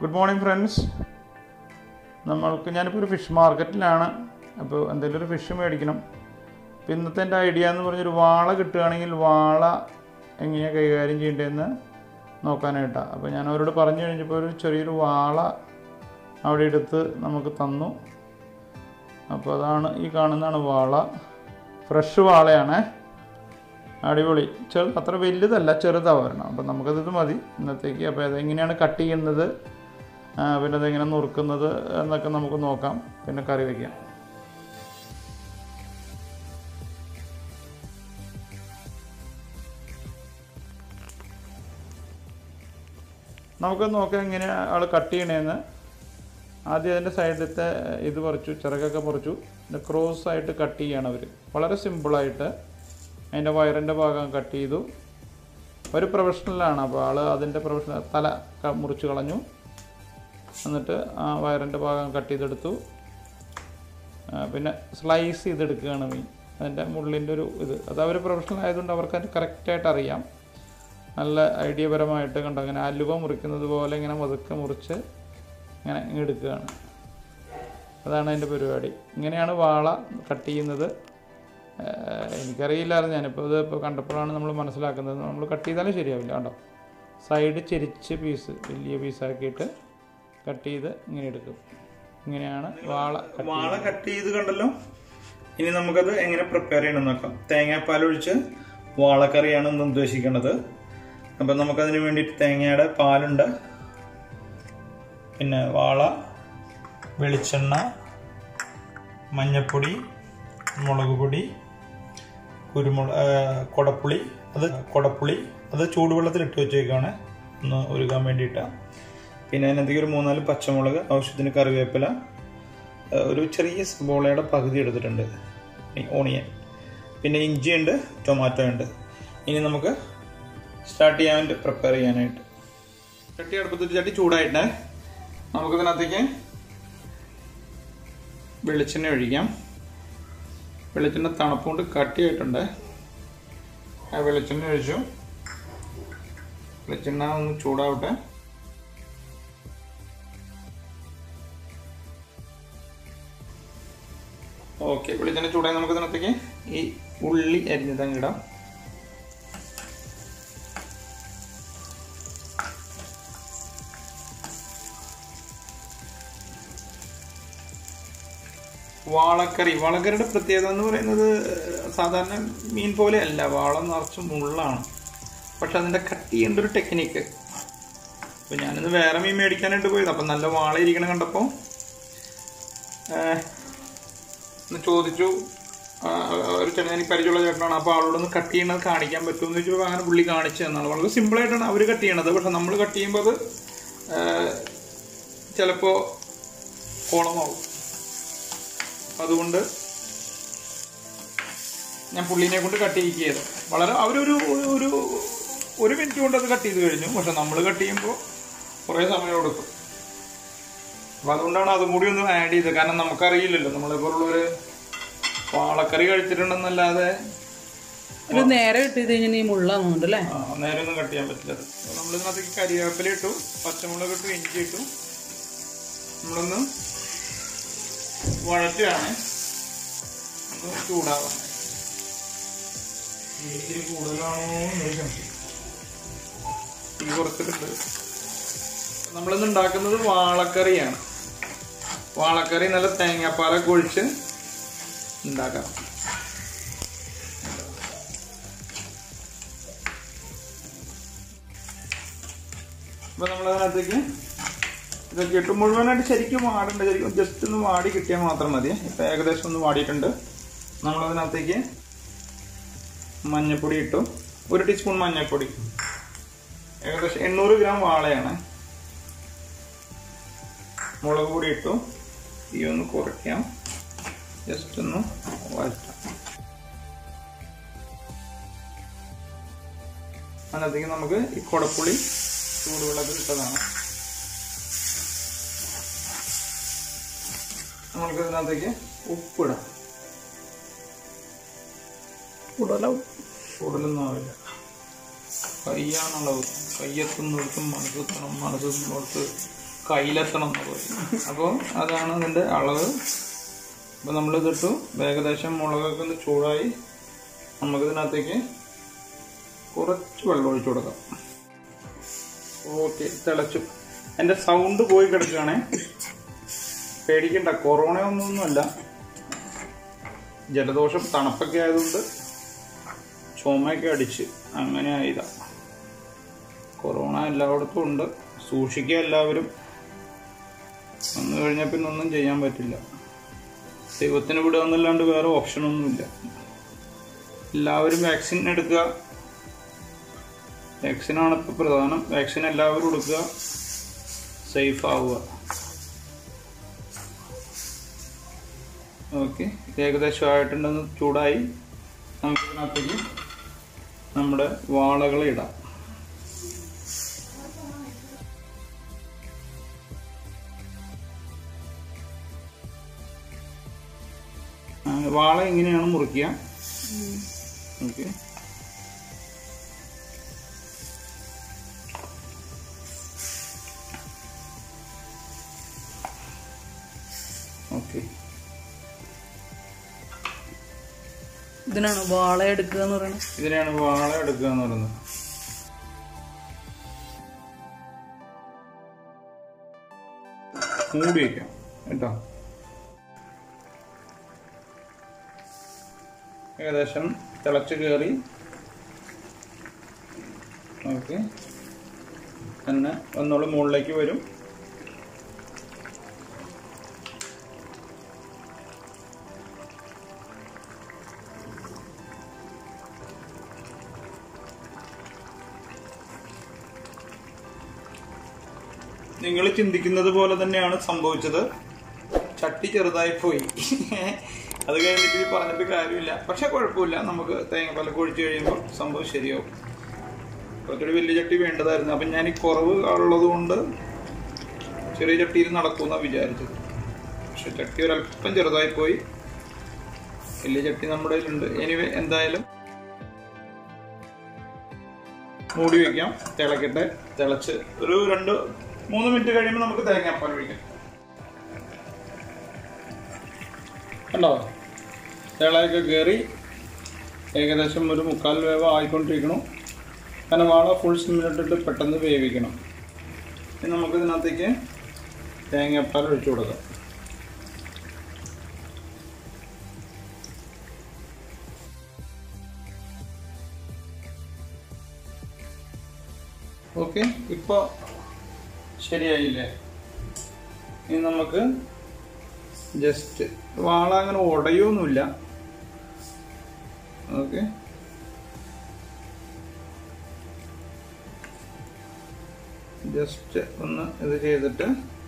Good morning friends നമ്മൾക്ക് ഞാനിപ്പോൾ ഒരു ഫിഷ് മാർക്കറ്റിലാണ് അപ്പോൾ എന്തെങ്കിലും ഒരു ഫിഷ് മേടിക്കണം അപ്പോൾ ഇന്നത്തെ എൻ്റെ ഐഡിയ എന്ന് പറഞ്ഞൊരു വാള കിട്ടുകയാണെങ്കിൽ വാള എങ്ങനെയാണ് കൈകാര്യം ചെയ്യേണ്ടതെന്ന് നോക്കാനായിട്ടാണ് അപ്പോൾ ഞാൻ അവരോട് പറഞ്ഞു കഴിഞ്ഞപ്പോൾ ഒരു ചെറിയൊരു വാള അവിടെ എടുത്ത് നമുക്ക് തന്നു അപ്പോൾ അതാണ് ഈ കാണുന്നതാണ് വാള ഫ്രഷ് വാളയാണേ അടിപൊളി ചെറു അത്ര വലുതല്ല ചെറുതാ വരണം അപ്പം നമുക്കത് മതി ഇന്നത്തേക്ക് അപ്പോൾ അതെങ്ങനെയാണ് കട്ട് ചെയ്യുന്നത് ആ, പിന്നെ അതെങ്ങനെ നുറുക്കുന്നത് എന്നൊക്കെ നമുക്ക് നോക്കാം പിന്നെ കറി വയ്ക്കാം നമുക്ക് നോക്കാം എങ്ങനെ ആൾ കട്ട് ചെയ്യണേന്ന് ആദ്യം അതിൻ്റെ സൈഡിലത്തെ ഇത് പറിച്ചു ചിറകൊക്കെ പറിച്ചു പിന്നെ ക്രോസ് ആയിട്ട് കട്ട് ചെയ്യാണ് അവർ വളരെ സിമ്പിളായിട്ട് അതിൻ്റെ വയറിൻ്റെ ഭാഗം കട്ട് ചെയ്തു ഒരു പ്രൊഫഷണലാണ് അപ്പോൾ ആൾ അതിൻ്റെ പ്രൊഫഷണൽ തല ക- മുറിച്ച് കളഞ്ഞു എന്നിട്ട് ആ വയറിൻ്റെ ഭാഗം കട്ട് ചെയ്തെടുത്തു ആ, പിന്നെ സ്ലൈസ് ചെയ്തെടുക്കുകയാണ് മീൻ അതിൻ്റെ മുള്ളിൻ്റെ ഒരു ഇത് അത് അവർ പ്രൊഫഷണൽ ആയതുകൊണ്ട് അവർക്ക് അത് കറക്റ്റായിട്ട് അറിയാം നല്ല ഐഡിയപരമായിട്ട് കണ്ടോ അങ്ങനെ അലുവ മുറിക്കുന്നത് പോലെ ഇങ്ങനെ മുതുക്കെ മുറിച്ച് ഇങ്ങനെ ഇങ്ങ് എടുക്കുകയാണ് അതാണ് അതിൻ്റെ പരിപാടി ഇങ്ങനെയാണ് വാള കട്ട് ചെയ്യുന്നത് ഏഹ് എനിക്കറിയില്ലായിരുന്നു ഞാനിപ്പോൾ ഇത് ഇപ്പോൾ കണ്ടപ്പോഴാണ് നമ്മൾ മനസ്സിലാക്കുന്നത് നമ്മൾ കട്ട് ചെയ്താലും ശരിയാവില്ല കണ്ടോ സൈഡ് ചെരിച്ച് പീസ് വലിയ പീസാക്കിയിട്ട് കട്ട് ചെയ്ത് ഇങ്ങനെ എടുക്കും ഇങ്ങനെയാണ് വാള cut വാള കട്ട് ചെയ്ത് കണ്ടല്ലോ ഇനി നമുക്കത് എങ്ങനെ പ്രിപ്പയർ ചെയ്യണം നോക്കാം തേങ്ങാപ്പാൽ ഒഴിച്ച് വാളക്കറിയാണ് ഇന്ന് ഉദ്ദേശിക്കുന്നത് അപ്പം നമുക്കതിന് വേണ്ടിയിട്ട് തേങ്ങയുടെ പാലുണ്ട് പിന്നെ വാള വെളിച്ചെണ്ണ മഞ്ഞപ്പൊടി മുളക് പൊടി കുരുമുളക് കൊടപ്പുളി അത് കൊടപ്പുളി അത് ചൂടുവെള്ളത്തിൽ ഇട്ട് വെച്ചേക്കാണ് ഒന്ന് ഒരുക്കാൻ വേണ്ടിയിട്ടാണ് പിന്നെ അതിനകത്തേക്ക് ഒരു മൂന്നാല് പച്ചമുളക് ആവശ്യത്തിന് കറിവേപ്പില ആ, ഒരു ചെറിയ സബോളയുടെ പകുതി എടുത്തിട്ടുണ്ട് ഈ ഓണിയൻ പിന്നെ ഇഞ്ചിയുണ്ട് ടൊമാറ്റോ ഉണ്ട് ഇനി നമുക്ക് സ്റ്റാർട്ട് ചെയ്യാൻ വേണ്ടി പ്രിപ്പയർ ചെയ്യാനായിട്ട് ചട്ടി അടുപ്പത്തിട്ട് ചട്ടി ചൂടായിട്ട് നമുക്കിതിനകത്തേക്ക് വെളിച്ചെണ്ണ ഒഴിക്കാം വെളിച്ചെണ്ണ തണുപ്പുകൊണ്ട് കട്ടിയായിട്ടുണ്ട് ആ വെളിച്ചെണ്ണ ഒഴിച്ചു വെളിച്ചെണ്ണ ഒന്ന് ചൂടാവട്ടെ ഓക്കെ വെളിച്ചെണ്ണ ചൂടായി നമുക്ക് ഇതിനകത്തേക്ക് ഈ ഉള്ളി അരിഞ്ഞത് അങ്ങ് ഇടാം വാളക്കറി വാളക്കറിയുടെ പ്രത്യേകത എന്ന് പറയുന്നത് സാധാരണ മീൻ പോലെ അല്ല വാള നിറച്ച് മുള്ളാണ് പക്ഷെ അതിൻ്റെ കട്ട് ചെയ്യേണ്ട ഒരു ടെക്നിക്ക് അപ്പോൾ ഞാനിന്ന് വേറെ മീൻ മേടിക്കാനായിട്ട് പോയത് അപ്പം നല്ല വാള ഇരിക്കണം കണ്ടപ്പോൾ ഒന്ന് ചോദിച്ചു ആ, ഒരു ചേട്ടൻ എനിക്ക് പരിചയമുള്ള ചേട്ടനാണ് അപ്പോൾ ആളോടൊന്ന് കട്ട് ചെയ്യണത് കാണിക്കാൻ പറ്റുമെന്ന് ചോദിച്ചപ്പോൾ അങ്ങനെ പുള്ളി കാണിച്ചു തന്നാണ് വളരെ സിമ്പിളായിട്ടാണ് അവർ കട്ട് ചെയ്യണത് പക്ഷെ നമ്മൾ കട്ട് ചെയ്യുമ്പോൾ അത് ചിലപ്പോൾ കോളമാവും അതുകൊണ്ട് ഞാൻ പുള്ളീനെ കൊണ്ട് കട്ട് ചെയ്യിക്കുകയത് വളരെ അവരൊരു ഒരു- ഒരു ഒരു മിനിറ്റ് കൊണ്ട് അത് കട്ട് ചെയ്ത് കഴിഞ്ഞു പക്ഷെ നമ്മൾ കട്ട് ചെയ്യുമ്പോൾ കുറേ സമയം എടുക്കും അപ്പൊ അതുകൊണ്ടാണ് അതും കൂടി ഒന്ന് ആഡ് ചെയ്തത് കാരണം നമുക്കറിയില്ലല്ലോ നമ്മളിപ്പോഴുള്ളൊരു വാളക്കറി കഴിച്ചിട്ടുണ്ടെന്നല്ലാതെ ഒരു നേരെ ഇട്ട് കഴിഞ്ഞാൽ ഈ മുള്ളാന്നുണ്ട് അല്ലേ ആ, നേരെ ഒന്നും കട്ട് ചെയ്യാൻ പറ്റില്ല അത് നമ്മൾ ഇതിനകത്തേക്ക് കരിവേപ്പില ഇട്ടു പച്ചമുളക് ഇട്ടു ഇഞ്ചി ഇട്ടു നമ്മളൊന്ന് വഴറ്റുകയാണ് ഒന്ന് ചൂടാവാൻ ഇച്ചിരി കൂടുതലാണോ എന്നൊരു സംശയം തീ കുറച്ചിട്ടുണ്ട് നമ്മളിന്ന് ഉണ്ടാക്കുന്നത് വാളക്കറിയാണ് വാളക്കറി നല്ല തേങ്ങാപ്പാലൊക്കെ ഒഴിച്ച് ഉണ്ടാക്കാം അപ്പൊ നമ്മളതിനകത്തേക്ക് ഇതൊക്കെ ഇട്ട് മുഴുവനായിട്ട് ശരിക്കും വാടണ്ട ശരിക്കും ജസ്റ്റ് ഒന്ന് വാടി കിട്ടിയാൽ മാത്രം മതി ഇപ്പൊ ഏകദേശം ഒന്ന് വാടിയിട്ടുണ്ട് നമ്മളതിനകത്തേക്ക് മഞ്ഞപ്പൊടി ഇട്ടു ഒരു ടീസ്പൂൺ മഞ്ഞപ്പൊടി ഏകദേശം എണ്ണൂറ് ഗ്രാം വാളയാണ് മുളക് പൊടി ഇട്ടു തീ ഒന്ന് കുറയ്ക്കാം ജസ്റ്റ് ഒന്ന് വഴറ്റാം അതിനകത്തേക്ക് നമുക്ക് ഈ കുടപ്പുളി ചൂടുവെള്ളത്തിൽ ഇട്ടതാണ് നമുക്ക് ഇതിനകത്തേക്ക് ഉപ്പിടാം കൂടുതലും കൂടുതലൊന്നും ആവില്ല കയ്യാണുള്ളത് കയ്യെത്തുന്നിടത്തും മനസ്സെത്തണം മനസ്സെത്തുന്നിടത്ത് കയ്യിലെത്തണം എന്ന് പറയും അപ്പോൾ അതാണ് അതിൻ്റെ അളവ് അപ്പോൾ നമ്മളിതിട്ടു ഏകദേശം മുളകൊക്കെ ഒന്ന് ചൂടായി നമുക്കിതിനകത്തേക്ക് കുറച്ച് വെള്ളം ഒഴിച്ചു കൊടുക്കാം ഓക്കെ തിളച്ചു എൻ്റെ സൗണ്ട് പോയി കിടക്കുകയാണേ പേടിക്കണ്ട കൊറോണ ഒന്നൊന്നുമല്ല ജലദോഷം തണുപ്പൊക്കെ ആയതുകൊണ്ട് ചുമയൊക്കെ അടിച്ച് അങ്ങനെ ആയതാ കൊറോണ എല്ലായിടത്തും ഉണ്ട് സൂക്ഷിക്കുക എല്ലാവരും വന്നു കഴിഞ്ഞാൽ പിന്നെ ഒന്നും ചെയ്യാൻ പറ്റില്ല ദൈവത്തിന് വിടുക എന്നല്ലാണ്ട് വേറെ ഓപ്ഷനൊന്നുമില്ല എല്ലാവരും വാക്സിൻ എടുക്കുക വാക്സിനാണ് ഇപ്പോൾ പ്രധാനം വാക്സിൻ എല്ലാവരും എടുക്കുക സേഫ് ആവുക ഓക്കെ ഏകദേശം ആയിട്ടുണ്ടെന്ന് ചൂടായി നമുക്ക് ഇതിനകത്തേക്ക് നമ്മുടെ വാളകൾ ഇടാം ആ, വാള എങ്ങനെയാണ് മുറിക്കുക ഓക്കെ ഓക്കെ ഇതിനാണ് വാള എടുക്കുക എന്ന് പറയുന്നത് ഇതിനെയാണ് വാള എടുക്കുക എന്ന് പറയുന്നത് മൂടി വയ്ക്കാം കേട്ടോ ഏകദേശം തിളച്ച് കയറി ഓക്കെ തന്നെ ഒന്നുകൂടെ മുകളിലേക്ക് വരും നിങ്ങൾ ചിന്തിക്കുന്നത് പോലെ തന്നെയാണ് സംഭവിച്ചത് ചട്ടി ചെറുതായി പോയി അത് കഴിഞ്ഞിട്ട് ഈ പറഞ്ഞിട്ട് കാര്യമില്ല പക്ഷെ കുഴപ്പമില്ല നമുക്ക് തേങ്ങാപ്പാലൊക്കെ ഒഴിച്ച് കഴിയുമ്പോൾ സംഭവം ശരിയാവും കുറച്ചുകൂടി വലിയ ചട്ടി വേണ്ടതായിരുന്നു അപ്പം ഞാൻ ഈ കുറവ് ഉള്ളത് കൊണ്ട് ചെറിയ ചട്ടിയിൽ നടക്കുമെന്നാണ് വിചാരിച്ചത് പക്ഷെ ചട്ടി ഒരല്പം ചെറുതായി പോയി വലിയ ചട്ടി നമ്മുടെ കയ്യിലുണ്ട് എനിവേ എന്തായാലും മൂടി വെക്കാം തിളക്കട്ടെ തിളച്ച് ഒരു രണ്ട് മൂന്ന് മിനിറ്റ് കഴിയുമ്പോൾ നമുക്ക് തേങ്ങാപ്പാൽ ഒഴിക്കാം കണ്ടോ തിളയൊക്കെ കയറി ഏകദേശം ഒരു മുക്കാൽ വേവ് ആയിക്കൊണ്ടിരിക്കണം കാരണം വാള ഫുൾ സിമ്മിലിട്ടിട്ട് പെട്ടെന്ന് വേവിക്കണം ഇനി നമുക്ക് ഇതിനകത്തേക്ക് തേങ്ങാപ്പാൽ ഒഴിച്ചു കൊടുക്കാം ഓക്കെ ഇപ്പോൾ ശരിയായില്ലേ ഇനി നമുക്ക് ജസ്റ്റ് വാള അങ്ങനെ ഉടയൊന്നുമില്ല ഓക്കെ ജസ്റ്റ് ഒന്ന് ഇത് ചെയ്തിട്ട്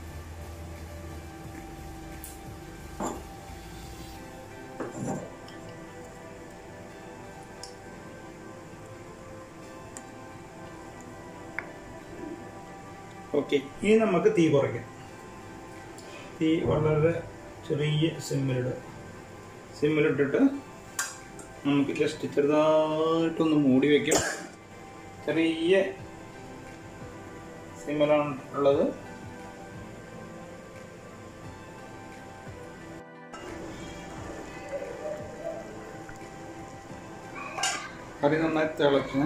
ഓക്കെ ഇനി നമുക്ക് തീ കുറയ്ക്കാം തീ വളരെ ചെറിയ സിമ്മിലിടുക സിമ്മിലിട്ടിട്ട് നമുക്ക് ജസ്റ്റ് ചെറുതായിട്ടൊന്ന് മൂടി വയ്ക്കാം ചെറിയ സിമ്മിലാണ് ഉള്ളത് കറി നന്നായി തിളച്ച്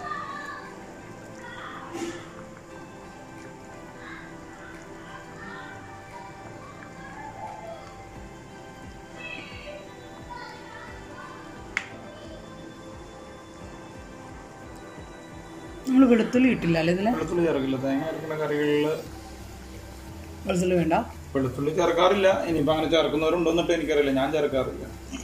നമ്മൾ വെളുത്തുള്ളി ഇട്ടില്ല അല്ലേ ഇതില് വെളുത്തുള്ളി ചേർക്കില്ല തേങ്ങ അരക്കുന്ന കറികളിൽ വെളുത്തുള്ളി വേണ്ട വെളുത്തുള്ളി ചേർക്കാറില്ല ഇനിയിപ്പോൾ അങ്ങനെ ചേർക്കുന്നവരുണ്ടോന്നിട്ട് എനിക്കറിയില്ല ഞാൻ ചേർക്കാറില്ല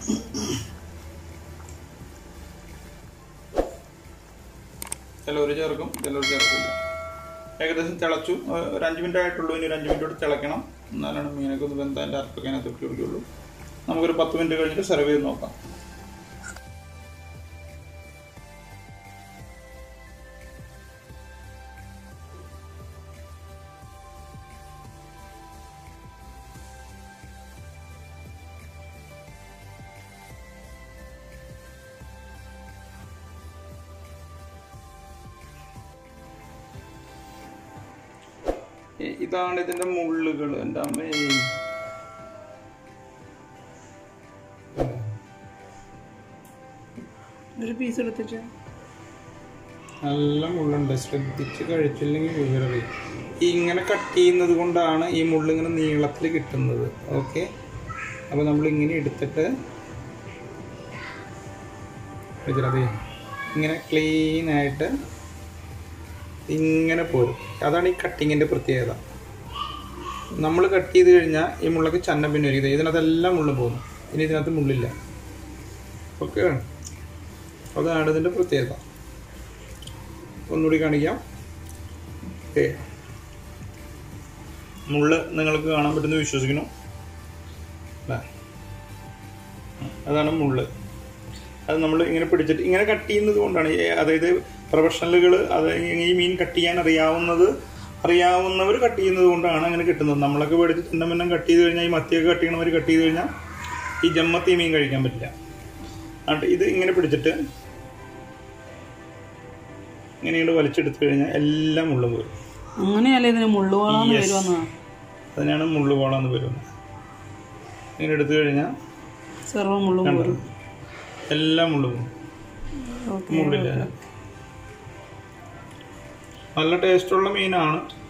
ചിലവർ ചേർക്കും ചിലവർ ചേർക്കില്ല ഏകദേശം തിളച്ചു ഏഹ് ഒരു അഞ്ച് മിനിറ്റ് ആയിട്ടുള്ളൂ ഇനി ഒരു അഞ്ച് മിനിറ്റ് കൂടി തിളയ്ക്കണം എന്നാലാണ് മീനൊക്കെ ഒന്ന് വെന്താൽ എൻ്റെ അരപ്പൊക്കെ അതിനകത്ത് ഇട്ട് പിടിക്കുള്ളൂ നമുക്കൊരു പത്ത് മിനിറ്റ് കഴിഞ്ഞിട്ട് സെർവ് ചെയ്ത് നോക്കാം ഇതാണ് ഇതിന്റെ മുള്ളുകൾ എൻ്റെ അമ്മേ ഒരു പീസ് എടുത്തിട്ട് നല്ല മുള്ളുണ്ട് ശ്രദ്ധിച്ച് കഴിച്ചില്ലെങ്കിൽ വിവരറിയും ഇങ്ങനെ കട്ട് ചെയ്യുന്നത് കൊണ്ടാണ് ഈ മുള്ള് ഇങ്ങനെ നീളത്തിൽ കിട്ടുന്നത് ഓക്കെ അപ്പോൾ നമ്മൾ ഇങ്ങനെ എടുത്തിട്ട് ഇതിലത് ഇങ്ങനെ ക്ലീൻ ആയിട്ട് ഇങ്ങനെ പോരും അതാണ് ഈ കട്ടിങ്ങിൻ്റെ പ്രത്യേകത നമ്മൾ കട്ട് ചെയ്ത് കഴിഞ്ഞാൽ ഈ മുള്ളൊക്കെ ചന്നം പിന്നെ വരും ഇത് ഇതിനകത്തെല്ലാം മുള്ള് പോകുന്നു ഇനി ഇതിനകത്ത് മുള്ളില്ല ഓക്കെ അതാണ് ഇതിൻ്റെ പ്രത്യേകത ഒന്നുകൂടി കാണിക്കാം ഓക്കെ മുള്ള് നിങ്ങൾക്ക് കാണാൻ പറ്റുന്ന വിശ്വസിക്കുന്നു അല്ലേ? അതാണ് മുള്ള് അത് നമ്മൾ ഇങ്ങനെ പിടിച്ചിട്ട് ഇങ്ങനെ കട്ട് ചെയ്യുന്നത് കൊണ്ടാണ് ഈ- അതായത് പ്രൊഫഷണലുകൾ അത് ഈ മീൻ കട്ട് ചെയ്യാൻ അറിയാവുന്നത് അറിയാവുന്നവർ കട്ട് ചെയ്യുന്നത് കൊണ്ടാണ് അങ്ങനെ കിട്ടുന്നത് നമ്മളൊക്കെ മേടിച്ച് ചിന്നമന്നം കട്ട് ചെയ്ത് കഴിഞ്ഞാൽ ഈ മത്തിയൊക്കെ കട്ട് ചെയ്യണവർ കട്ട് ചെയ്ത് കഴിഞ്ഞാൽ ഈ ജമ്മത്തി മീൻ കഴിക്കാൻ പറ്റില്ല എന്നിട്ട് ഇത് ഇങ്ങനെ പിടിച്ചിട്ട് ഇങ്ങനെ ഇങ്ങോട്ട് വലിച്ചെടുത്തു കഴിഞ്ഞാൽ എല്ലാം മുള്ളും പോരും അങ്ങനെയല്ലേ ഇതിന് മുള്ളുവളാന്ന് Yes. വരുമെന്നാ അതിനാണ് മുള്ളുകോളാന്ന് വരുന്നത് ഇങ്ങനെ എടുത്തു കഴിഞ്ഞാൽ സർവ്വ മുള്ളും പോരും എല്ലാം മുള്ളു പോകും ഓക്കെ മുള്ളില്ല നല്ല ടേസ്റ്റുള്ള മീനാണ്